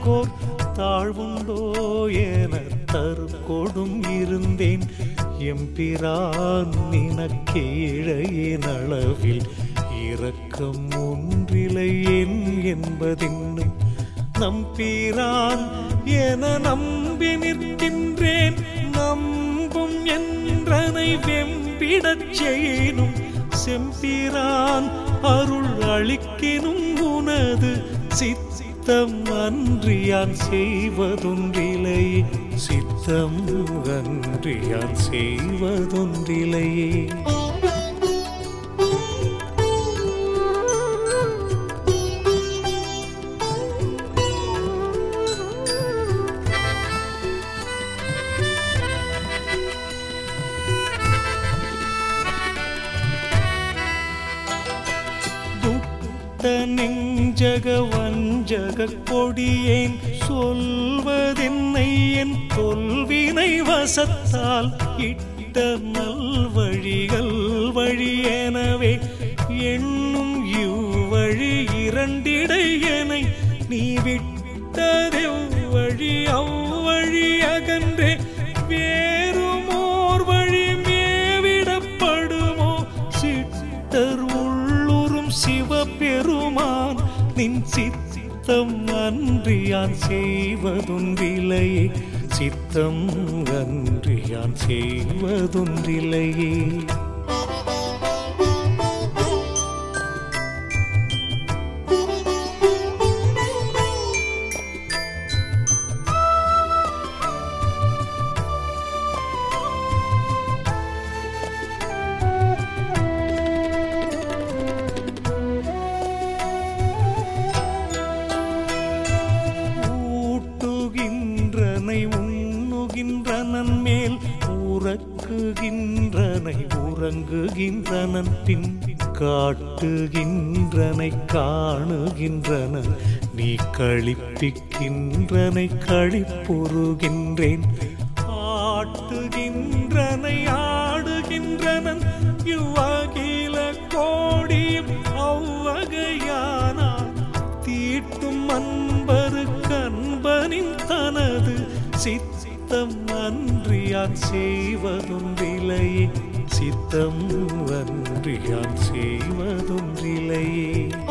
எனக்கோர் தாழ்வுண்டோ என தருக்கோடும் இருந்தேன் எம்பிரான் நினக்கேழையின் அளவில் இரக்கம் ஒன்றிலை என் என்பதின்னும் நம்பிரான் என நம்பி நிற்கின்றேன் நம்பும் என்றனை வெம்பிடச் செய்யினும் செம்பிரான் அருள் அளிக்கினும் உனது சித்தம் அன்றியான் செய்வதொன்றிலை சித்தம் அன்றியான் செய்வதொன்றிலையே துட்ட நெஞ்சக வஞ்சக கொடியேன் சொல்வதென்னை என் தொல்வினை வசத்தால் இட்ட நல்வழிகள் வழியெனவே எண்ணும் இவ்வழி இரண்டிடையனை நீ விட்டதெவ்வழி அவ்வழி அகன்றே வேறுமோர் வழி மேவிடப்படுமோ சிட்டர் உள்ளுறும் சிவபெருமான் நின் சித்தம் அன்றியான் செய்வதொன்றிலையே சித்தம் அன்றியான் செய்வதொன்றிலையே ஊட்டுகின்றனை உண்ணுகின்றனன் மேல் உறக்குகின்றனை உறங்குகின்றனன் பின் காட்டுகின்றனை காணுகின்றனன் நீ களிப்பிக்கின்றனை களிப்புறுகின்றேன் ஆட்டுகின்றனை ஆடுகின்றனன் இவ்வகில கோடியும் அவ்வகையானான் தீட்டும் அன்பரு கண்பனின் தனது சித்தம் அன்றியான் செய்வதொன்றிலையே சித்தம் அன்றியான் செய்வதொன்றிலையே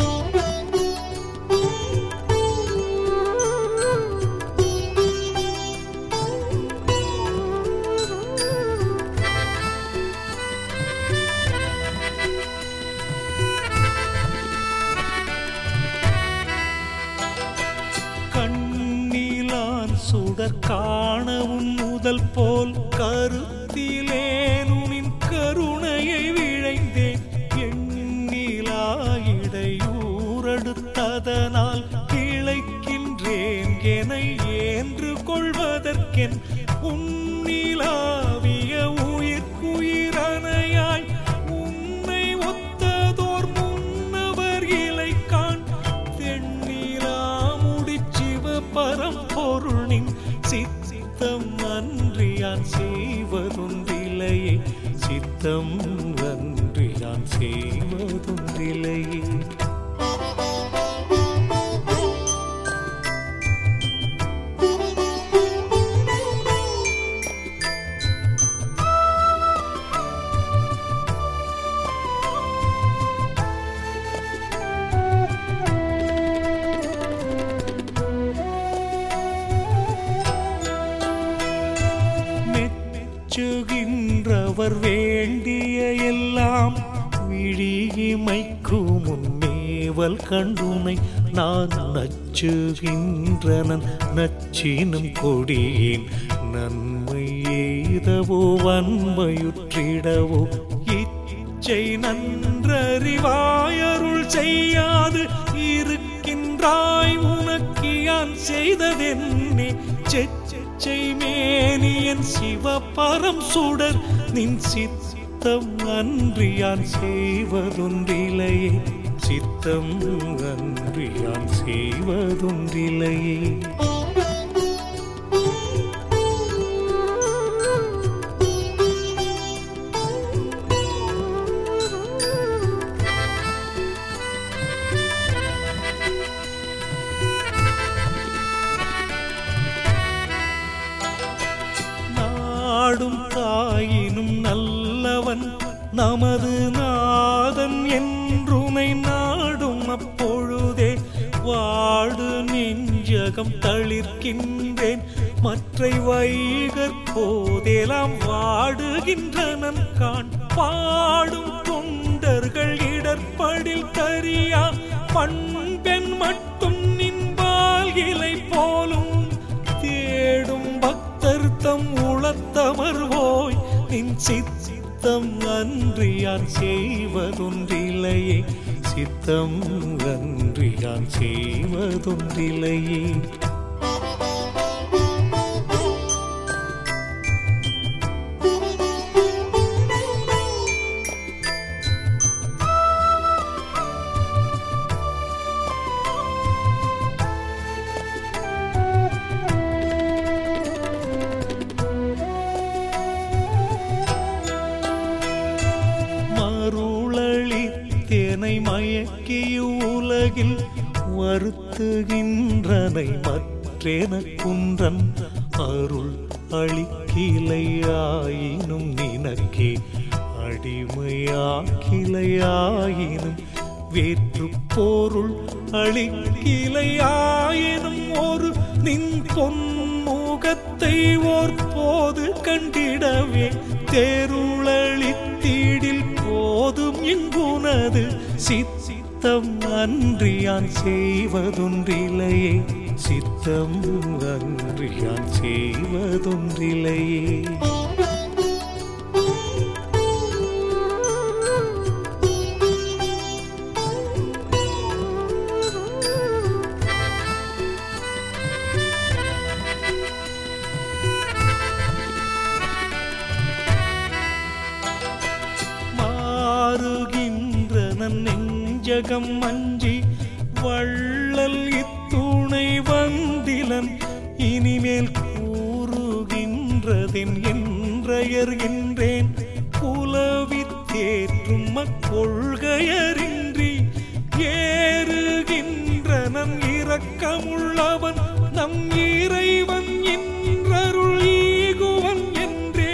கண்ணிலான் சுடர் காணவும் முதல் போல் கருத்திலேனுனின் கருணையை விழைந்தேன் எண்ணிலா இடையூறடுத்ததனால் கிளைக்கின்றேன் என ஏன்று கொள்வதற்கென் உன்னிலாவிய உயிர்க்குயிரணையாய் உன்னை ஒத்ததோர் முன்னவர் இலை காண் தென்னிலா முடிச்சிவ பரம்பொருளின் சித்தம் அன்றியான் செய்வதொன்றிலையே சித்தம் அன்றியான் செய்வதொன்றிலையே மெச்சுகின்றவர் வேண்டிய எல்லாம் விழியிமைக்கும் முன்னேவல் கண்டுனை நான் நச்சுகின்றனன் நச்சினும் கொடியேன் நன்மை எய்தவோ வன்மையுற்றிடவோ இச்சை நன்றறிவாயருள் செய்யாது இருக்கின்றாய் உனக்கு யான் செய்ததென்னே செச்சை மேனியன் சிவபரம் சுடர் நின் சித்தம் அன்றியான் செய்வதொன்றிலையே சித்தம் அன்றியான் செய்வதொன்றிலையே நாடும் தாயினும் நல்லவன் நமது நாதன் என்றுனை நாடும் அப்பொழுதே வாடு நெஞ்சகம் தளிர்க்கின்றேன் மற்றை வைகற் போதெல்லாம் வாடுகின்றனன் காண் பாடும் தொண்டர்கள் இடர்படில் கரியா பண்பெண் மட்டும் நின்பால் இலை போலும் தேடும் பக்தர் தம் உளத்தமர்வோய் நின் சித்தம் அன்றியான் செய்வதொன்றில்லையே சித்தம் அன்றியான் செய்வதொன்றில்லையே மருளளித்தேனை மயக்கிய உலகில் வருத்துகின்றனை மற்றேன குன்றன் அருள் அளிக்கிலையாயினும் நினக்கே அடிமையாக்கிலையாயினும் வேற்று பொருள் அளிக்கிலையாயினும் ஒரு நின் பொன்முகத்தை ஓர் போது கண்டிடவே தேருளளித்தீடில் போதும் எங்குனது சித்தம் அன்றியான் செய்வதொன்றில்லையே சித்தம் அன்றியான் செய்வதொன்றில்லையே மாறுகின்ற நன் நெஞ்சகம் மஞ்சி வள்ளல் இத்துணை வந்திலன் இனிமேல் கூறுகின்றதென் என்றயர்கின்றேன் புலவி தேற்றும் மக்கொள்கையரின்றி ஏறுகின்ற நம் இரக்கமுள்ளவன் நம் இறைவன் என்றருள் ஈகுவன் என்றே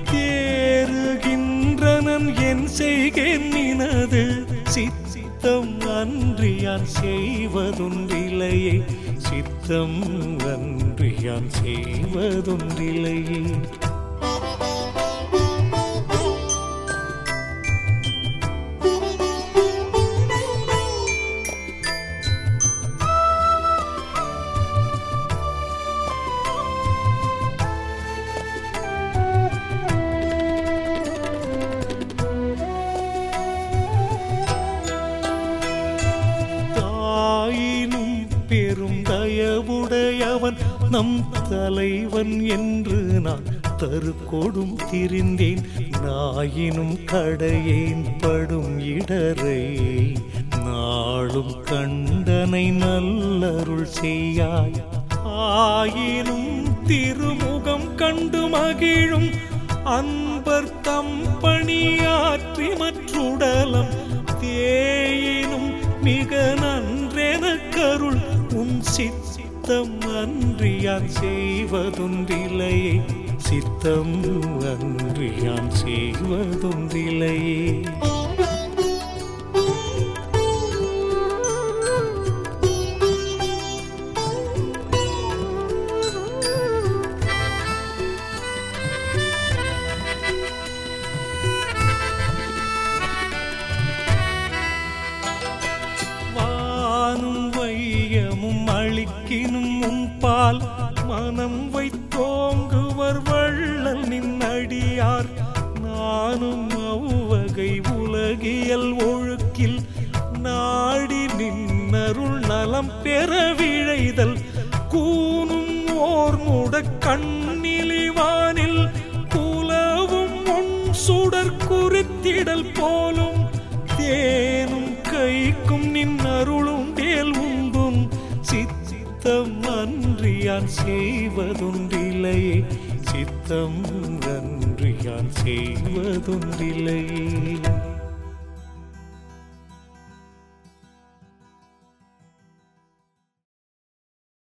தேறுகின்றனன் என் செய்கேன் நினது சித்தம் அன்றியான் செய்வதொன்றில்லையே சித்தம் அன்றியான் செய்வதொன்றில்லையே தாயினும் பெரும் தயவுடையவன் நம் தலைவன் என்று நான் தருக்கொடும் திரிந்தேன் நாயினும் கடையேன் படும் இடரை நாளும் கண்டனை நல்லருள் செய்யாய் ஆயினும் திருமுகம் கண்டு மகிழும் அன்பர் தம் பணியாற்றி மற்றுடலம் தேயினும் மிக நன்றென கருள் உன் சித்தம் அன்றியான் செய்வதொன்றில்லையே சித்தம் அன்றியான் செய்வதொன்றில்லையே வானும் வையமும் அளிக்கினும் உன்பால் மனம் வைத்தோங்குவர் வள்ளல் நின்னடியார் நானும் அவ்வகை உலகியல் ஒழுக்கில் நாடி நின்னருள் நலம் பெற விழைதல் கூனும் ஓர் முட கண்ணிலிவானில் குலவும் உன் சுடர் குறித்திடல் போலும் தேனும் கைக்கும் நின் அருளும் தேல் உண்டும் சித்தம் அன்றியான் செய்வதொன்றில்லையே சித்தம் அன்றியான் செய்வதொன்றில்லையே